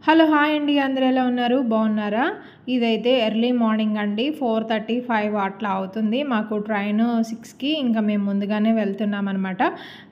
Hello hi అండి అందరూ ఎలా ఉన్నారు బాగున్నారా ఇదైతే ఎర్లీ మార్నింగ్ అండి ఫోర్ థర్టీ ఫైవ్ అట్లా అవుతుంది మాకు ట్రైన్ సిక్స్కి ఇంకా మేము ముందుగానే వెళ్తున్నాం అనమాట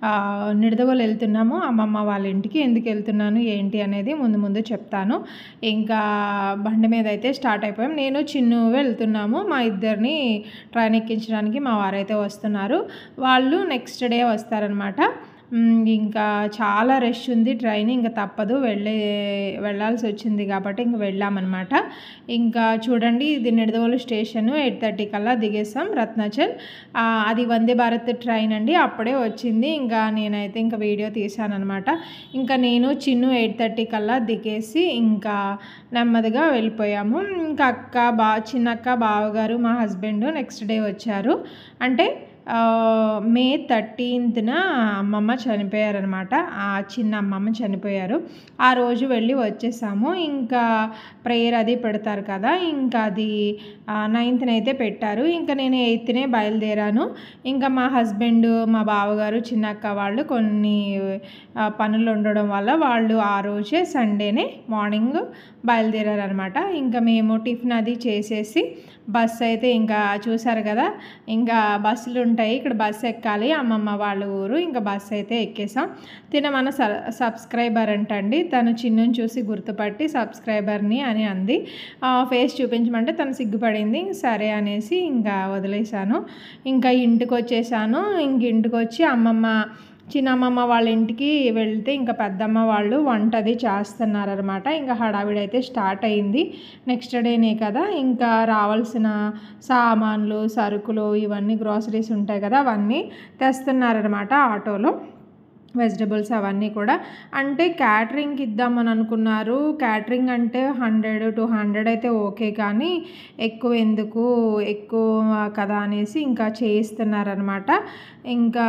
నిడదవోలు వెళ్తున్నాము అమ్మమ్మ వాళ్ళ ఇంటికి ఎందుకు వెళ్తున్నాను ఏంటి అనేది ముందు ముందు చెప్తాను ఇంకా బండి మీద అయితే స్టార్ట్ అయిపోయాం నేను చిన్ను వెళ్తున్నాము మా ఇద్దరిని ట్రైన్ ఎక్కించడానికి మా వారైతే వస్తున్నారు వాళ్ళు నెక్స్ట్ డే వస్తారనమాట మ్, ఇంకా చాలా రష్ ఉంది ట్రైన్ ఇంకా తప్పదు వెళ్ళే వెళ్ళాల్సి వచ్చింది కాబట్టి ఇంక వెళ్ళామన్నమాట ఇంకా చూడండి ఇది నిడదవోలు స్టేషన్ ఎయిట్ థర్టీ కల్లా దిగేసాం రత్నాచల్ ఆ, అది వందే భారత్ ట్రైన్ అండి అప్పుడే వచ్చింది ఇంకా నేనైతే ఇంకా వీడియో తీశానమాట ఇంకా నేను చిన్ను ఎయిట్ థర్టీ కల్లా దిగేసి ఇంకా నెమ్మదిగా వెళ్ళిపోయాము ఇంకా అక్క బా చిన్నక్క బావగారు మా హస్బెండ్ నెక్స్ట్ డే వచ్చారు అంటే ఆ, మే థర్టీన్త్న అమ్మమ్మ చనిపోయారనమాట ఆ చిన్న అమ్మమ్మ చనిపోయారు ఆ రోజు వెళ్ళి వచ్చేసాము ఇంకా ప్రేయర్ అది పెడతారు కదా ఇంకా అది నైన్త్న అయితే పెట్టారు ఇంకా నేను ఎయిత్నే బయలుదేరాను ఇంకా మా హస్బెండ్ మా బావగారు చిన్నక్క వాళ్ళు కొన్ని ఆ, పనులు ఉండడం వల్ల వాళ్ళు ఆ రోజే సండేనే మార్నింగ్ బయలుదేరారనమాట ఇంకా మేము టిఫిన్ అది చేసేసి బస్ అయితే ఇంకా చూసారు కదా ఇంకా బస్సులు ఉంటాయి ఇక్కడ బస్సు ఎక్కాలి అమ్మమ్మ వాళ్ళ ఊరు ఇంకా బస్సు అయితే ఎక్కేసాం తిన మన స- సబ్స్క్రైబర్ అంటండి తను చిన్నుని చూసి గుర్తుపట్టి సబ్స్క్రైబర్ని అని అంది ఆ, ఫేస్ చూపించమంటే తను సిగ్గుపడింది సరే అనేసి ఇంకా వదిలేశాను ఇంకా ఇంటికి వచ్చేసాను ఇంక ఇంటికి వచ్చి అమ్మమ్మ చిన్నమ్మమ్మ వాళ్ళ ఇంటికి వెళ్తే ఇంకా పెద్దమ్మ వాళ్ళు వంట అది చేస్తున్నారనమాట ఇంకా హడావిడి అయితే స్టార్ట్ అయింది నెక్స్ట్ డేనే కదా ఇంకా రావాల్సిన సామాన్లు సరుకులు ఇవన్నీ గ్రాసరీస్ ఉంటాయి కదా అవన్నీ తెస్తున్నారనమాట ఆటోలో వెజిటబుల్స్ అవన్నీ కూడా అంటే క్యాటరింగ్కి ఇద్దామని అనుకున్నారు క్యాటరింగ్ అంటే హండ్రెడ్ టూ హండ్రెడ్ అయితే ఓకే కానీ ఎక్కువ ఎందుకు ఎక్కువ కదా అనేసి ఇంకా చేయిస్తున్నారనమాట ఇంకా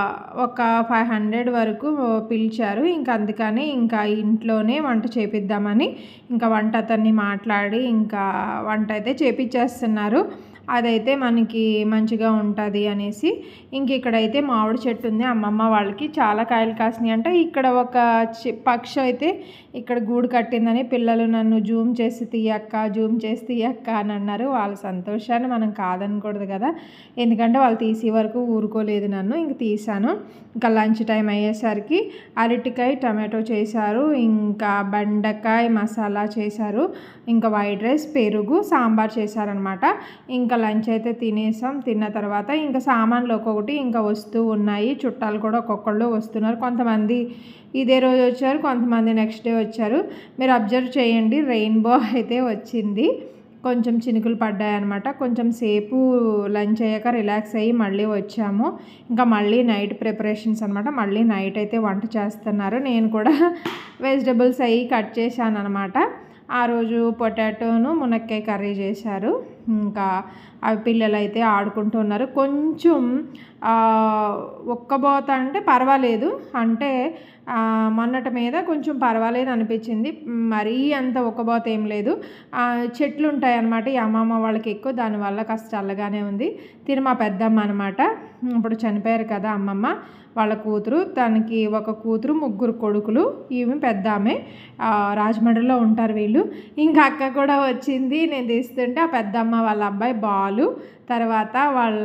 ఒక ఫైవ్ హండ్రెడ్ వరకు పిలిచారు ఇంకా అందుకని ఇంకా ఇంట్లోనే వంట చేపిద్దామని ఇంకా వంట అతన్ని మాట్లాడి ఇంకా వంట అయితే చేపించేస్తున్నారు అదైతే మనకి మంచిగా ఉంటుంది అనేసి ఇంక ఇక్కడైతే మామిడి చెట్టు ఉంది అమ్మమ్మ వాళ్ళకి చాలా కాయలు కాసినాయి అంటే ఇక్కడ ఒక చి- పక్షి అయితే ఇక్కడ గూడు కట్టిందని పిల్లలు నన్ను జూమ్ చేసి తీయక్క జూమ్ చేసి తీయక్క అని అన్నారు వాళ్ళ సంతోషాన్ని మనం కాదనకూడదు కదా ఎందుకంటే వాళ్ళు తీసే వరకు ఊరుకోలేదు నన్ను ఇంక తీసాను ఇంకా లంచ్ టైం అయ్యేసరికి అరటికాయ టమాటో చేశారు ఇంకా బెండకాయ మసాలా చేశారు ఇంకా వైట్ రైస్ పెరుగు సాంబార్ చేశారనమాట ఇంకా లంచ్ అయితే తినేసాం తిన్న తర్వాత ఇంకా సామాన్లు ఒక్కొక్కటి ఇంకా వస్తూ ఉన్నాయి చుట్టాలు కూడా ఒక్కొక్కళ్ళు వస్తున్నారు కొంతమంది ఇదే రోజు వచ్చారు కొంతమంది నెక్స్ట్ డే వచ్చారు మీరు అబ్జర్వ్ చేయండి రెయిన్బో అయితే వచ్చింది కొంచెం చినుకులు పడ్డాయన్నమాట కొంచెం సేపు లంచ్ అయ్యాక రిలాక్స్ అయ్యి మళ్ళీ వచ్చాము ఇంకా మళ్ళీ నైట్ ప్రిపరేషన్స్ అనమాట మళ్ళీ నైట్ అయితే వంట చేస్తున్నారు నేను కూడా వెజిటబుల్స్ అవి కట్ చేశాను అనమాట ఆ రోజు పొటాటోను మునక్కాయ కర్రీ చేశారు ఇంకా అవి పిల్లలు అయితే ఆడుకుంటున్నారు కొంచెం ఆ, ఒక్కబోత అంటే పర్వాలేదు అంటే ఆ, మొన్నటి మీద కొంచెం పర్వాలేదు అనిపించింది మరీ అంత ఒక్కబోత ఏం లేదు ఆ, చెట్లు ఉంటాయి అన్నమాట ఈ అమ్మమ్మ వాళ్ళకి ఎక్కువ దానివల్ల కాస్త చల్లగానే ఉంది తిని మా పెద్దమ్మ అనమాట ఇప్పుడు చనిపోయారు కదా అమ్మమ్మ వాళ్ళ కూతురు తనకి ఒక కూతురు ముగ్గురు కొడుకులు ఈమె పెద్ద ఆమె ఆ, రాజమండ్రిలో ఉంటారు వీళ్ళు ఇంకా అక్క కూడా వచ్చింది నేను తీస్తుంటే ఆ పెద్దమ్మ వాళ్ళ అబ్బాయి బాలు తర్వాత వాళ్ళ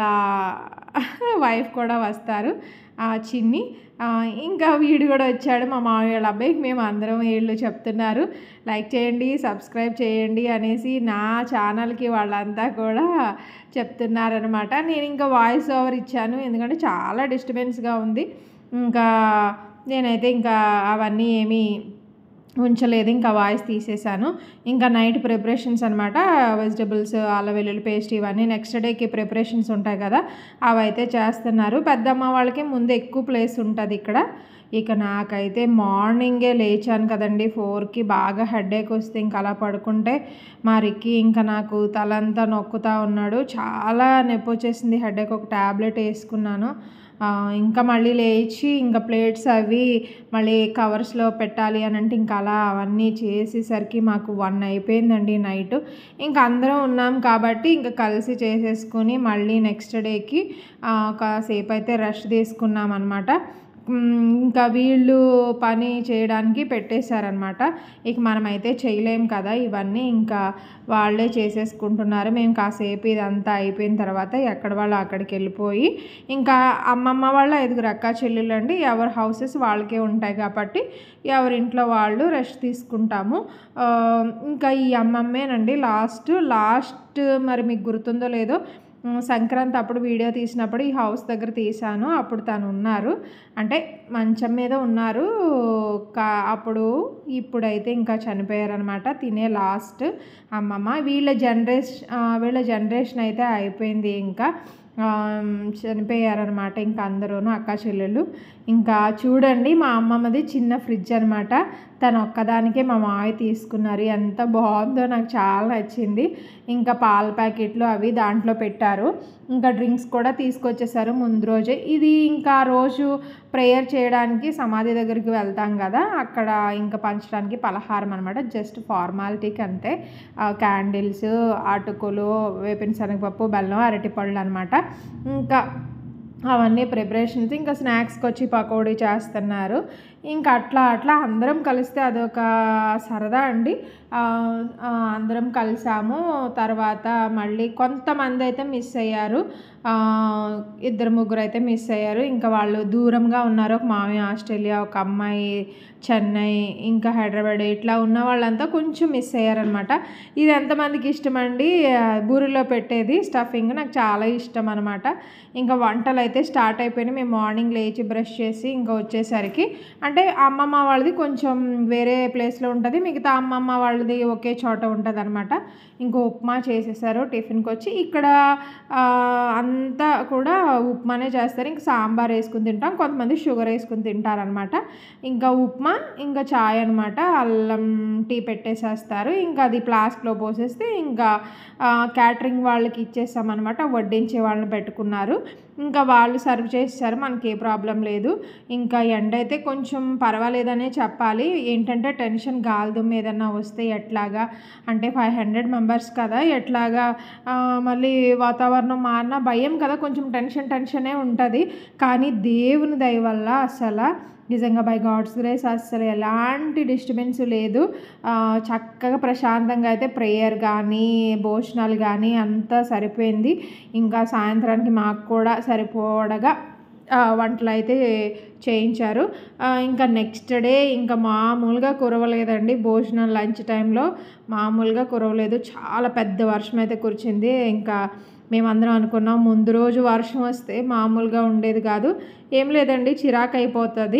వైఫ్ కూడా వస్తారు ఆ, చిన్ని ఆ, ఇంకా వీడు కూడా వచ్చాడు మా మామయ్య వాళ్ళ అబ్బాయికి మేము అందరం వీళ్ళు చెప్తున్నారు లైక్ చేయండి సబ్స్క్రైబ్ చేయండి అనేసి నా ఛానల్కి వాళ్ళంతా కూడా చెప్తున్నారనమాట నేను ఇంకా వాయిస్ ఓవర్ ఇచ్చాను ఎందుకంటే చాలా డిస్టర్బెన్స్గా ఉంది ఇంకా నేనైతే ఇంకా అవన్నీ ఏమీ ఉంచలేదు ఇంకా వాయిస్ తీసేసాను ఇంకా నైట్ ప్రిపరేషన్స్ అనమాట వెజిటబుల్స్ అల్లం వెల్లుల్లి పేస్ట్ ఇవన్నీ నెక్స్ట్ డేకి ప్రిపరేషన్స్ ఉంటాయి కదా అవి అయితే చేస్తున్నారు పెద్దమ్మ వాళ్ళకి ముందు ఎక్కువ ప్లేస్ ఉంటుంది ఇక్కడ ఇక నాకైతే మార్నింగే లేచాను కదండి ఫోర్కి బాగా హెడేక్ వస్తే ఇంకా అలా పడుకుంటే మా రిక్కి ఇంకా నాకు తలంతా నొక్కుతా ఉన్నాడు చాలా నొప్పి వచ్చేసింది హెడేక్ ఒక ట్యాబ్లెట్ వేసుకున్నాను ఆ, ఇంకా మళ్ళీ లేచి ఇంకా ప్లేట్స్ అవి మళ్ళీ కవర్స్లో పెట్టాలి అని అంటే ఇంకా అలా అవన్నీ చేసేసరికి మాకు వన్ అయిపోయిందండి నైట్ ఇంకా అందరం ఉన్నాం కాబట్టి ఇంకా కలిసి చేసేసుకుని మళ్ళీ నెక్స్ట్ డేకి కాసేపు అయితే రెస్ట్ తీసుకున్నాం అనమాట మ్, ఇంకా వీళ్ళు పని చేయడానికి పెట్టేశారనమాట ఇక మనమైతే చేయలేం కదా ఇవన్నీ ఇంకా వాళ్ళే చేసేసుకుంటున్నారు మేము కాసేపు ఇదంతా అయిపోయిన తర్వాత ఎక్కడ వాళ్ళు అక్కడికి వెళ్ళిపోయి ఇంకా అమ్మమ్మ వాళ్ళ ఐదుగురు అక్క చెల్లెళ్ళు అండి ఎవరి హౌసెస్ వాళ్ళకే ఉంటాయి కాబట్టి ఎవరి ఇంట్లో వాళ్ళు రెస్ట్ తీసుకుంటాము ఆ, ఇంకా ఈ అమ్మమ్మేనండి లాస్ట్ లాస్ట్ మరి మీకు గుర్తుందో లేదో ఉమ్, సంక్రాంతి అప్పుడు వీడియో తీసినప్పుడు ఈ హౌస్ దగ్గర తీశాను అప్పుడు తను ఉన్నారు అంటే మంచం మీద ఉన్నారు కా అప్పుడు ఇప్పుడైతే ఇంకా చనిపోయారనమాట తినే లాస్ట్ అమ్మమ్మ వీళ్ళ జనరేషన్ వీళ్ళ జనరేషన్ అయితే అయిపోయింది ఇంకా ఆ, చనిపోయారనమాట ఇంకా అందరూను అక్క చెల్లెళ్ళు ఇంకా చూడండి మా అమ్మమ్మది చిన్న ఫ్రిడ్జ్ అనమాట తను ఒక్కదానికే మా మావయ్య తీసుకున్నారు ఎంత బాగుందో నాకు చాలా నచ్చింది ఇంకా పాల ప్యాకెట్లు అవి దాంట్లో పెట్టారు ఇంకా డ్రింక్స్ కూడా తీసుకొచ్చేసారు ముందు రోజే ఇది ఇంకా రోజు ప్రేయర్ చేయడానికి సమాధి దగ్గరికి వెళ్తాం కదా అక్కడ ఇంకా పంచడానికి పలహారం అనమాట జస్ట్ ఫార్మాలిటీకి అంతే క్యాండిల్స్ అటుకులు వేపిన శనగపప్పు బెల్లం అరటిపళ్ళు అనమాట ఇంకా అవన్నీ ప్రిపరేషన్స్ ఇంకా స్నాక్స్కి వచ్చి పకోడీ చేస్తున్నారు ఇంకా అట్లా అట్లా అందరం కలిస్తే అదొక సరదా అండి ఆ, ఆ, అందరం కలిసాము తర్వాత మళ్ళీ కొంతమంది అయితే మిస్ అయ్యారు ఆ, ఇద్దరు ముగ్గురు అయితే మిస్ అయ్యారు ఇంకా వాళ్ళు దూరంగా ఉన్నారు ఒక మామయ్య ఆస్ట్రేలియా ఒక అమ్మాయి చెన్నై ఇంకా హైదరాబాద్ ఇట్లా ఉన్న వాళ్ళంతా కొంచెం మిస్ అయ్యారనమాట ఇది ఎంతమందికి ఇష్టం అండి ఆ, బూరిలో పెట్టేది స్టఫింగ్ నాకు చాలా ఇష్టం అనమాట ఇంకా వంటలు అయితే స్టార్ట్ అయిపోయినాయి మేము మార్నింగ్ లేచి బ్రష్ చేసి ఇంకా వచ్చేసరికి అంటే అమ్మమ్మ వాళ్ళది కొంచెం వేరే ప్లేస్లో ఉంటుంది మిగతా అమ్మమ్మ వాళ్ళది ఒకే చోట ఉంటుంది అనమాట ఇంకో ఉప్మా చేసేసారు టిఫిన్కి వచ్చి ఇక్కడ ఆ, అంతా కూడా ఉప్మానే చేస్తారు ఇంకా సాంబార్ వేసుకుని తింటాం కొంతమంది షుగర్ వేసుకుని తింటారనమాట ఇంకా ఉప్మా ఇంకా చాయ్ అనమాట అల్లం టీ పెట్టేసేస్తారు ఇంకా అది ఫ్లాస్క్లో పోసేస్తే ఇంకా క్యాటరింగ్ వాళ్ళకి ఇచ్చేస్తామన్నమాట వడ్డించే వాళ్ళని పెట్టుకున్నారు ఇంకా వాళ్ళు సర్వ్ చేస్తారు మనకి ఏ ప్రాబ్లం లేదు ఇంకా ఎండ అయితే కొంచెం పర్వాలేదనే చెప్పాలి ఏంటంటే టెన్షన్ గాలిదుమ్మ ఏదన్నా వస్తే ఎట్లాగా అంటే ఫైవ్ హండ్రెడ్ మెంబర్స్ కదా ఎట్లాగా ఆ, మళ్ళీ వాతావరణం మారినా భయం కదా కొంచెం టెన్షన్ టెన్షనే ఉంటుంది కానీ దేవుని దయ వల్ల అసలు నిజంగా బై గాడ్స్ గ్రేస్ అస్సలు ఎలాంటి డిస్టర్బెన్స్ లేదు ఆ, చక్కగా ప్రశాంతంగా అయితే ప్రేయర్ కానీ భోజనాలు కానీ అంతా సరిపోయింది ఇంకా సాయంత్రానికి మాకు కూడా సరిపోడగా ఆ, వంటలు అయితే చేయించారు ఆ, ఇంకా నెక్స్ట్ డే ఇంకా మామూలుగా కురవలేదండి భోజనం లంచ్ టైంలో మామూలుగా కురవలేదు చాలా పెద్ద వర్షం అయితే కురిచింది ఇంకా మేమందరం అనుకున్నాం ముందు రోజు వర్షం వస్తే మామూలుగా ఉండేది కాదు ఏం లేదండి చిరాకు అయిపోతుంది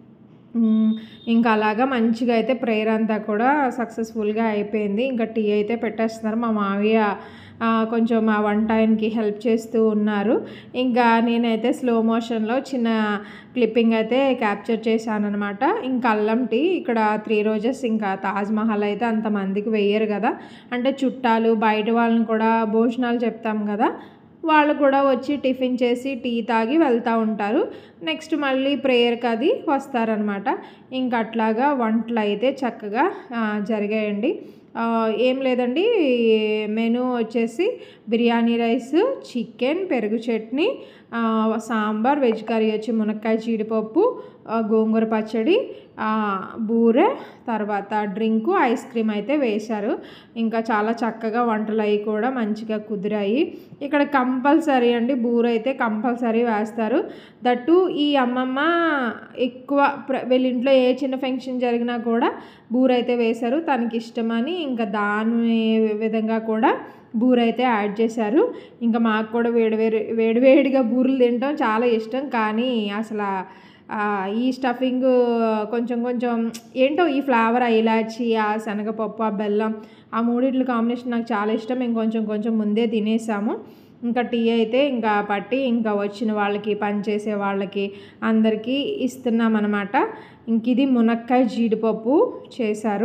మ్మ్. ఇంకా అలాగా మంచిగా అయితే ప్రేయర్ అంతా కూడా సక్సెస్ఫుల్గా అయిపోయింది ఇంకా టీ అయితే పెట్టేస్తున్నారు మా మావయ్య ఆ, కొంచెం ఆ వంట ఆయనకి హెల్ప్ చేస్తూ ఉన్నారు ఇంకా నేనైతే స్లో మోషన్లో చిన్న క్లిప్పింగ్ అయితే క్యాప్చర్ చేశాను అనమాట ఇంకా అల్లం టీ ఇక్కడ త్రీ రోజెస్ ఇంకా తాజ్మహల్ అయితే అంతమందికి వెయ్యరు కదా అంటే చుట్టాలు బయట వాళ్ళని కూడా భోజనాలు చెప్తాం కదా వాళ్ళు కూడా వచ్చి టిఫిన్ చేసి టీ తాగి వెళ్తూ ఉంటారు నెక్స్ట్ మళ్ళీ ప్రేయర్కి అది వస్తారనమాట ఇంకా అట్లాగా వంటలు అయితే చక్కగా ఆ, జరిగాయండి ఆ, ఏం లేదండి మెనూ వచ్చేసి బిర్యానీ రైస్ చికెన్ పెరుగు చట్నీ ఆ, సాంబార్ వెజ్ కర్రీ వచ్చి మునక్కాయ జీడిపప్పు ఆ, గోంగూర పచ్చడి ఆ, బూరె తర్వాత డ్రింకు ఐస్ క్రీమ్ అయితే వేశారు ఇంకా చాలా చక్కగా వంటలు అవి కూడా మంచిగా కుదిరాయి ఇక్కడ కంపల్సరీ అండి బూర అయితే కంపల్సరీ వేస్తారు దట్టు ఈ అమ్మమ్మ ఎక్కువ ప్ర- వీళ్ళ ఇంట్లో ఏ చిన్న ఫంక్షన్ జరిగినా కూడా బూర అయితే వేశారు తనకి ఇష్టమని ఇంకా దాని విధంగా కూడా బూర అయితే యాడ్ చేశారు ఇంకా మాకు కూడా వేడి వేడి వేడివేడిగా బూరెలు తినడం చాలా ఇష్టం కానీ అసలు ఆ, ఈ స్టఫింగ్ కొంచెం కొంచెం ఏంటో ఈ ఫ్లేవర్ ఆ ఇలాచి ఆ శనగపప్పు ఆ బెల్లం ఆ మూడిట్ల కాంబినేషన్ నాకు చాలా ఇష్టం మేము కొంచెం కొంచెం ముందే తినేసాము ఇంకా టీ అయితే ఇంకా పట్టి ఇంకా వచ్చిన వాళ్ళకి పనిచేసే వాళ్ళకి అందరికీ ఇస్తున్నాం అనమాట ఇంక ఇది మునక్కాయ జీడిపప్పు చేశారు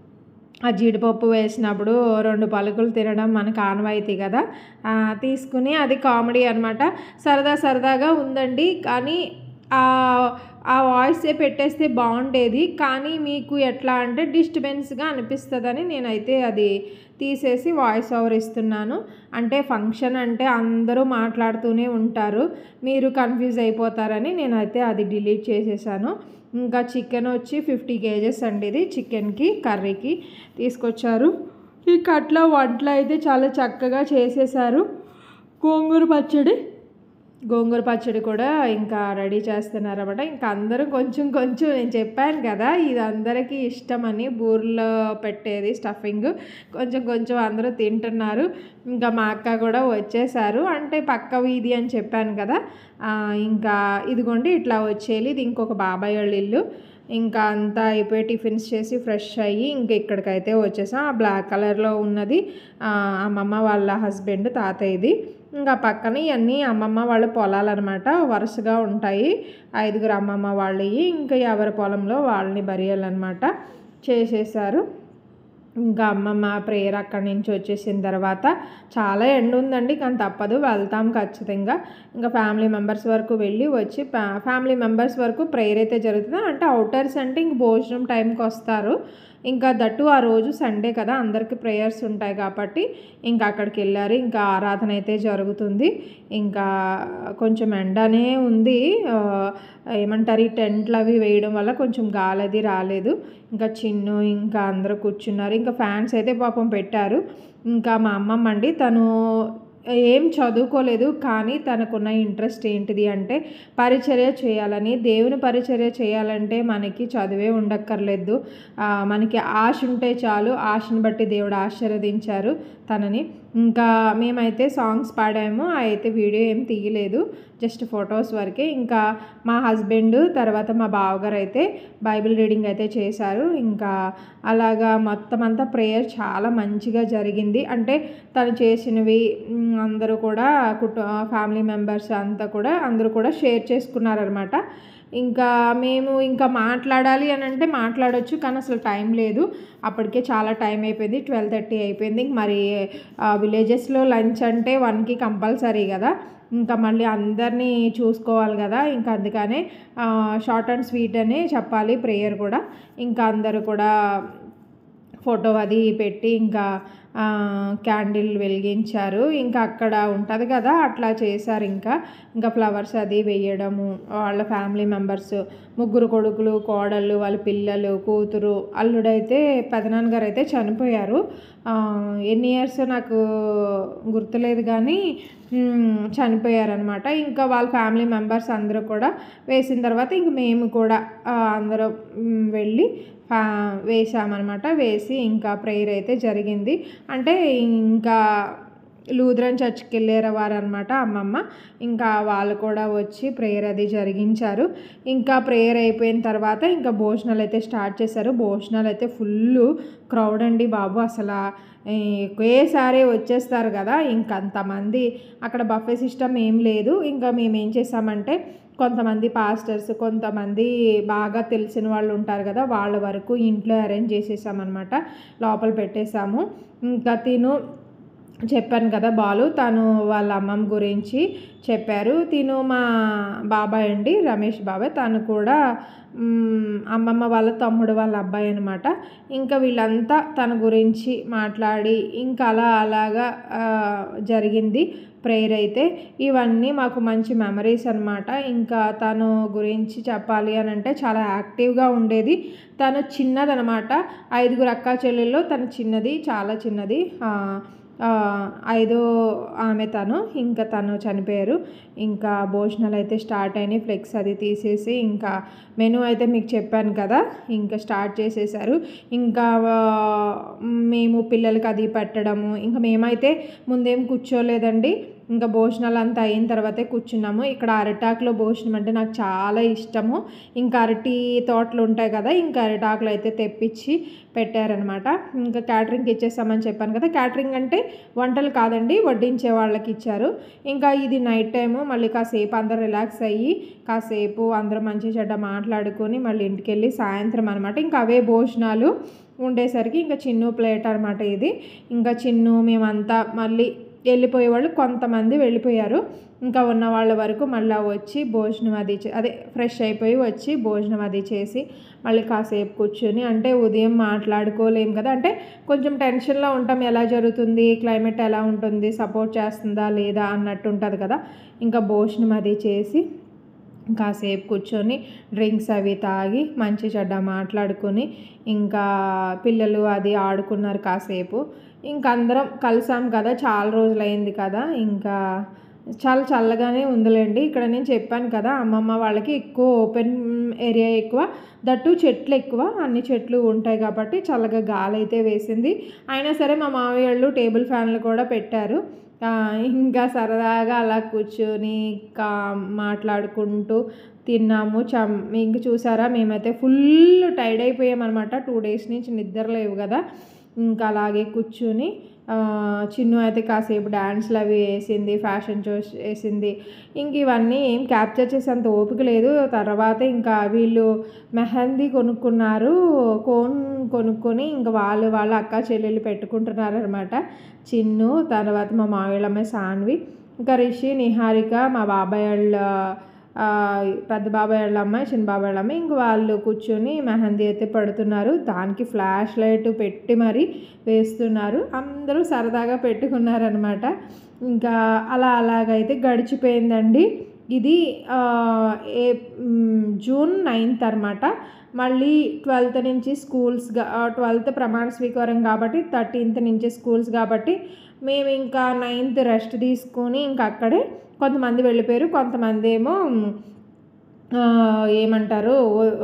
ఆ జీడిపప్పు వేసినప్పుడు రెండు పలుకులు తినడం మనకు ఆనవాయితీ కదా ఆ, తీసుకుని అది కామెడీ అనమాట సరదా సరదాగా ఉందండి కానీ ఆ వాయిసే పెట్టేస్తే బాగుండేది కానీ మీకు ఎట్లా అంటే డిస్టర్బెన్స్గా అనిపిస్తుందని నేనైతే అది తీసేసి వాయిస్ ఓవర్ ఇస్తున్నాను అంటే ఫంక్షన్ అంటే అందరూ మాట్లాడుతూనే ఉంటారు మీరు కన్ఫ్యూజ్ అయిపోతారని నేనైతే అది డిలీట్ చేసేసాను ఇంకా చికెన్ వచ్చి ఫిఫ్టీ కేజెస్ అండి ఇది చికెన్కి కర్రీకి తీసుకొచ్చారు ఇంకా అట్లా వంటలు అయితే చాలా చక్కగా చేసేసారు గోంగూర పచ్చడి గోంగూర పచ్చడి కూడా ఇంకా రెడీ చేస్తున్నారు అనమాట ఇంకా అందరూ కొంచెం కొంచెం నేను చెప్పాను కదా ఇది అందరికీ ఇష్టమని బూర్లో పెట్టేది స్టఫింగ్ కొంచెం కొంచెం అందరూ తింటున్నారు ఇంకా మా అక్క కూడా వచ్చేసారు అంటే పక్క వీధి అని చెప్పాను కదా ఆ, ఇంకా ఇదిగోండి ఇట్లా వచ్చేది ఇది ఇంకొక బాబాయ్ వాళ్ళ ఇల్లు ఇంకా అంతా అయిపోయి టిఫిన్స్ చేసి ఫ్రెష్ అయ్యి ఇంకా ఇక్కడికైతే వచ్చేసాం ఆ బ్లాక్ కలర్లో ఉన్నది ఆ, అమ్మమ్మ వాళ్ళ హస్బెండ్ తాతయ్యది ఇంకా పక్కన ఇవన్నీ అమ్మమ్మ వాళ్ళ పొలాలు అనమాట వరుసగా ఉంటాయి ఐదుగురు అమ్మమ్మ వాళ్ళవి ఇంకా ఎవరి పొలంలో వాళ్ళని బరియాలన్నమాట చేసేసారు ఇంకా అమ్మమ్మ ప్రేయర్ అక్కడి నుంచి వచ్చేసిన తర్వాత చాలా ఎండ ఉందండి కానీ తప్పదు వెళ్తాం ఖచ్చితంగా ఇంకా ఫ్యామిలీ మెంబర్స్ వరకు వెళ్ళి వచ్చి ఫ్యా- ఫ్యామిలీ మెంబర్స్ వరకు ప్రేయర్ అయితే జరుగుతుంది అంటే అవుటర్స్ అంటే ఇంక భోజనం టైంకి వస్తారు ఇంకా దట్టు ఆ రోజు సండే కదా అందరికీ ప్రేయర్స్ ఉంటాయి కాబట్టి ఇంకా అక్కడికి వెళ్ళారు ఇంకా ఆరాధన అయితే జరుగుతుంది ఇంకా కొంచెం ఎండనే ఉంది ఆ, ఏమంటారు ఈ టెంట్లు అవి వేయడం వల్ల కొంచెం గాలి అది రాలేదు ఇంకా చిన్ను ఇంకా అందరూ కూర్చున్నారు ఇంకా ఫ్యాన్స్ అయితే పాపం పెట్టారు ఇంకా మా అమ్మమ్మ అండి తను ఏం చదువుకోలేదు కానీ తనకున్న ఇంట్రెస్ట్ ఏంటిది అంటే పరిచర్య చేయాలని దేవుని పరిచర్య చేయాలంటే మనకి చదివే ఉండక్కర్లేదు ఆ, మనకి ఆశ ఉంటే చాలు ఆశను బట్టి దేవుడు ఆశీర్వదించారు తనని ఇంకా మేమైతే సాంగ్స్ పాడాము అయితే వీడియో ఏం తీయలేదు జస్ట్ ఫొటోస్ వరకే ఇంకా మా హస్బెండ్ తర్వాత మా బావగారు అయితే బైబిల్ రీడింగ్ అయితే చేశారు ఇంకా అలాగా మొత్తం అంతా ప్రేయర్ చాలా మంచిగా జరిగింది అంటే తను చేసినవి మ్, అందరూ కూడా కుటు ఫ్యామిలీ మెంబర్స్ అంతా కూడా అందరూ కూడా షేర్ చేసుకున్నారనమాట ఇంకా మేము ఇంకా మాట్లాడాలి అని అంటే మాట్లాడొచ్చు కానీ అసలు టైం లేదు అప్పటికే చాలా టైం అయిపోయింది ట్వెల్వ్ థర్టీ అయిపోయింది ఇంక మరి విలేజెస్లో లంచ్ అంటే వన్కి కంపల్సరీ కదా ఇంకా మళ్ళీ అందరినీ చూసుకోవాలి కదా ఇంకా అందుకనే షార్ట్ అండ్ స్వీట్ అనే చెప్పాలి ప్రేయర్ కూడా ఇంకా అందరూ కూడా ఫోటో అది పెట్టి ఇంకా ఆ, క్యాండిల్ వెలిగించారు ఇంకా అక్కడ ఉంటుంది కదా అట్లా చేశారు ఇంకా ఇంకా ఫ్లవర్స్ అది వేయడము వాళ్ళ ఫ్యామిలీ మెంబర్స్ ముగ్గురు కొడుకులు కోడళ్ళు వాళ్ళ పిల్లలు కూతురు అల్లుడైతే పెదనాన్నగారు అయితే చనిపోయారు ఆ, ఎన్ని ఇయర్స్ నాకు గుర్తులేదు కానీ మ్, చనిపోయారనమాట ఇంకా వాళ్ళ ఫ్యామిలీ మెంబర్స్ అందరూ కూడా వేసిన తర్వాత ఇంక మేము కూడా ఆ, అందరం మ్, వెళ్ళి ఆ, వేసామన్నమాట వేసి ఇంకా ప్రేయర్ అయితే జరిగింది అంటే ఇంకా లూథరన్ చర్చ్కి వెళ్ళారు వారు అనమాట అమ్మమ్మ ఇంకా వాళ్ళు కూడా వచ్చి ప్రేయర్ అది జరిగించారు ఇంకా ప్రేయర్ అయిపోయిన తర్వాత ఇంకా భోజనాలు అయితే స్టార్ట్ చేశారు భోజనాలు అయితే ఫుల్ క్రౌడ్ అండి బాబు అసలు ఈ ఒకేసారి వచ్చేస్తారు కదా ఇంకంతమంది అక్కడ బఫే సిస్టమ్ ఏం లేదు ఇంకా మేము ఏం చేసామంటే కొంతమంది పాస్టర్స్ కొంతమంది బాగా తెలిసిన వాళ్ళు ఉంటారు కదా వాళ్ళ వరకు ఇంట్లో అరేంజ్ చేసేసామన్నమాట లోపల పెట్టేశాము ఇంకా తిను చెప్పాను కదా బాలు తను వాళ్ళ అమ్మమ్మ గురించి చెప్పారు తిను మా బాబాయ్ అండి రమేష్ బాబాయ్ తను కూడా మ్, అమ్మమ్మ వాళ్ళ తమ్ముడు వాళ్ళ అబ్బాయి అనమాట ఇంకా వీళ్ళంతా తన గురించి మాట్లాడి ఇంకా అలా అలాగా ఆ, జరిగింది ప్రేయర్ అయితే ఇవన్నీ మాకు మంచి మెమరీస్ అనమాట ఇంకా తను గురించి చెప్పాలి అని అంటే చాలా యాక్టివ్గా ఉండేది తను చిన్నదనమాట ఐదుగురు అక్క చెల్లెల్లో తను చిన్నది చాలా చిన్నది ఆ, ఆ, ఐదో ఆమె తను ఇంకా తను చనిపోయారు ఇంకా భోజనాలు అయితే స్టార్ట్ అయినాయి ఫ్లెక్స్ అది తీసేసి ఇంకా మెనూ అయితే మీకు చెప్పాను కదా ఇంకా స్టార్ట్ చేసేసారు ఇంకా ఆ, మేము పిల్లలకి అది పెట్టడము ఇంకా మేమైతే ముందేం కూర్చోలేదండి ఇంకా భోజనాలు అంతా అయిన తర్వాతే కూర్చున్నాము ఇక్కడ అరిటాకులో భోజనం అంటే నాకు చాలా ఇష్టము ఇంకా అరటి తోటలు ఉంటాయి కదా ఇంకా అరిటాకులు అయితే తెప్పించి పెట్టారనమాట ఇంకా క్యాటరింగ్కి ఇచ్చేసామని చెప్పాను కదా క్యాటరింగ్ అంటే వంటలు కాదండి వడ్డించే వాళ్ళకి ఇచ్చారు ఇంకా ఇది నైట్ టైము మళ్ళీ కాసేపు అందరు రిలాక్స్ అయ్యి కాసేపు అందరూ మంచి చెడ్డ మాట్లాడుకొని మళ్ళీ ఇంటికి వెళ్ళి సాయంత్రం అనమాట ఇంకా అవే భోజనాలు ఉండేసరికి ఇంకా చిన్ను ప్లేట్ అనమాట ఇది ఇంకా చిన్ను మేమంతా మళ్ళీ వెళ్ళిపోయే వాళ్ళు కొంతమంది వెళ్ళిపోయారు ఇంకా ఉన్న వాళ్ళ వరకు మళ్ళీ వచ్చి భోజనం అది చే- అదే ఫ్రెష్ అయిపోయి వచ్చి భోజనం అది చేసి మళ్ళీ కాసేపు కూర్చొని అంటే ఉదయం మాట్లాడుకోలేం కదా అంటే కొంచెం టెన్షన్లో ఉంటాం ఎలా జరుగుతుంది క్లైమేట్ ఎలా ఉంటుంది సపోర్ట్ చేస్తుందా లేదా అన్నట్టు ఉంటుంది కదా ఇంకా భోజనం అది చేసి కాసేపు కూర్చొని డ్రింక్స్ అవి తాగి మంచి చెడ్డ మాట్లాడుకొని ఇంకా పిల్లలు అది ఆడుకున్నారు కాసేపు ఇంకా అందరం కలిసాం కదా చాలా రోజులైంది కదా ఇంకా చాలా చల్లగానే ఉందిలేండి ఇక్కడ నేను చెప్పాను కదా అమ్మమ్మ వాళ్ళకి ఎక్కువ ఓపెన్ ఏరియా ఎక్కువ దట్టు చెట్లు ఎక్కువ అన్ని చెట్లు ఉంటాయి కాబట్టి చల్లగా గాలి అయితే వేసింది అయినా సరే మా మామయ్య వాళ్ళు టేబుల్ ఫ్యాన్లు కూడా పెట్టారు ఆ, ఇంకా సరదాగా అలా కూర్చొని ఇంకా మాట్లాడుకుంటూ తిన్నాము చం ఇంక చూసారా మేమైతే ఫుల్ టైర్డ్ అయిపోయామన్నమాట టూ డేస్ నుంచి నిద్ర లేవు కదా ఇంకా అలాగే కూర్చుని ఆ, చిన్ను అయితే కాసేపు డ్యాన్స్లు అవి వేసింది ఫ్యాషన్ షోస్ వేసింది ఇంక ఇవన్నీ ఏం క్యాప్చర్ చేసేంత ఓపిక లేదు తర్వాత ఇంకా వీళ్ళు మెహందీ కొనుక్కున్నారు కోన్ కొనుక్కొని ఇంకా వాళ్ళు వాళ్ళ అక్క చెల్లెళ్ళు పెట్టుకుంటున్నారు అనమాట చిన్ను తర్వాత మా మామయ్య అమ్మాయి సాన్వి ఇంకా రిషి నిహారిక మా బాబాయ్ వాళ్ళ ఆ, పెద్ద బాబాయ్ వాళ్ళ అమ్మాయి చిన్న బాబాయ్ వాళ్ళ అమ్మాయి ఇంక వాళ్ళు కూర్చొని మెహందీ అయితే పడుతున్నారు దానికి ఫ్లాష్ లైట్ పెట్టి మరీ వేస్తున్నారు అందరూ సరదాగా పెట్టుకున్నారనమాట ఇంకా అలా అలాగైతే గడిచిపోయిందండి ఇది ఆ, ఏ మ్, జూన్ నైన్త్ అనమాట మళ్ళీ ట్వెల్త్ నుంచి స్కూల్స్ ట్వెల్త్ ప్రమాణ స్వీకారం కాబట్టి థర్టీన్త్ నుంచి స్కూల్స్ కాబట్టి మేము ఇంకా నైన్త్ రెస్ట్ తీసుకొని ఇంకా అక్కడే కొంతమంది వెళ్ళిపోయారు కొంతమంది ఏమో ఆ, ఏమంటారు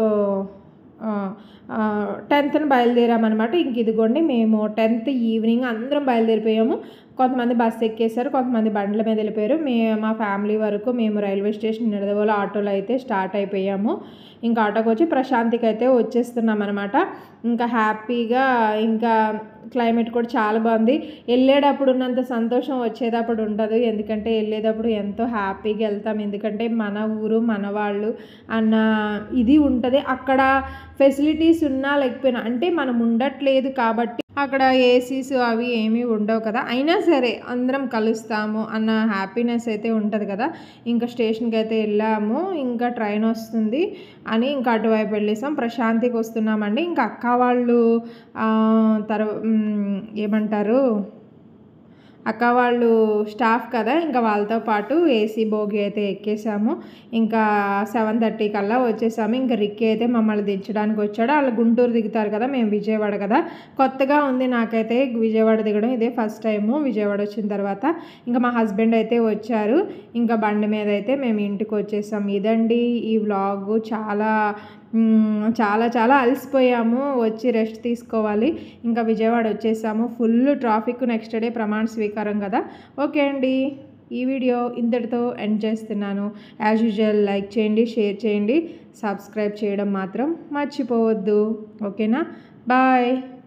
టెన్త్ని బయలుదేరామన్నమాట ఇంక ఇదిగోండి మేము టెన్త్ ఈవినింగ్ అందరం బయలుదేరిపోయాము కొంతమంది బస్సు ఎక్కేశారు కొంతమంది బండ్ల మీద వెళ్ళిపోయారు మే మా ఫ్యామిలీ వరకు మేము రైల్వే స్టేషన్ నిడదవోలు ఆటోలో అయితే స్టార్ట్ అయిపోయాము ఇంకా ఆటోకి వచ్చి ప్రశాంతికి అయితే వచ్చేస్తున్నాం అనమాట ఇంకా హ్యాపీగా ఇంకా క్లైమేట్ కూడా చాలా బాగుంది వెళ్ళేటప్పుడు ఉన్నంత సంతోషం వచ్చేటప్పుడు ఉండదు ఎందుకంటే వెళ్ళేటప్పుడు ఎంతో హ్యాపీగా వెళ్తాం ఎందుకంటే మన ఊరు మన వాళ్ళు అన్న ఇది ఉంటుంది అక్కడ ఫెసిలిటీస్ ఉన్నా లేకపోయినా అంటే మనం ఉండట్లేదు కాబట్టి అక్కడ ఏసీస్ అవి ఏమీ ఉండవు కదా అయినా సరే అందరం కలుస్తాము అన్న హ్యాపీనెస్ అయితే ఉంటుంది కదా ఇంకా స్టేషన్కి అయితే వెళ్ళాము ఇంకా ట్రైన్ వస్తుంది అని ఇంకా అటువైపు వెళ్ళేసాం ప్రశాంతికి వస్తున్నామండి ఇంకా అక్క వాళ్ళు ఆ, తర్వా మ్, ఏమంటారు అక్క వాళ్ళు స్టాఫ్ కదా ఇంకా వాళ్ళతో పాటు ఏసీ బోగి అయితే ఎక్కేసాము ఇంకా సెవెన్ థర్టీ కల్లా వచ్చేసాము ఇంకా రిక్కి అయితే మమ్మల్ని దించడానికి వచ్చాడు వాళ్ళు గుంటూరు దిగుతారు కదా మేము విజయవాడ కదా కొత్తగా ఉంది నాకైతే విజయవాడ దిగడం ఇదే ఫస్ట్ టైము విజయవాడ వచ్చిన తర్వాత ఇంకా మా హస్బెండ్ అయితే వచ్చారు ఇంకా బండి మీద అయితే మేము ఇంటికి వచ్చేసాం ఇదండి ఈ వ్లాగ్ చాలా మ్మ్, చాలా చాలా అలసిపోయాము వచ్చి రెస్ట్ తీసుకోవాలి ఇంకా విజయవాడ వచ్చేసాము ఫుల్ ట్రాఫిక్ నెక్స్ట్ డే ప్రమాణ స్వీకారం కదా ఓకే అండి ఈ వీడియో ఇంతటితో ఎండ్ చేస్తున్నాను యాజ్ యూజువల్ లైక్ చేయండి షేర్ చేయండి సబ్స్క్రైబ్ చేయడం మాత్రం మర్చిపోవద్దు ఓకేనా బాయ్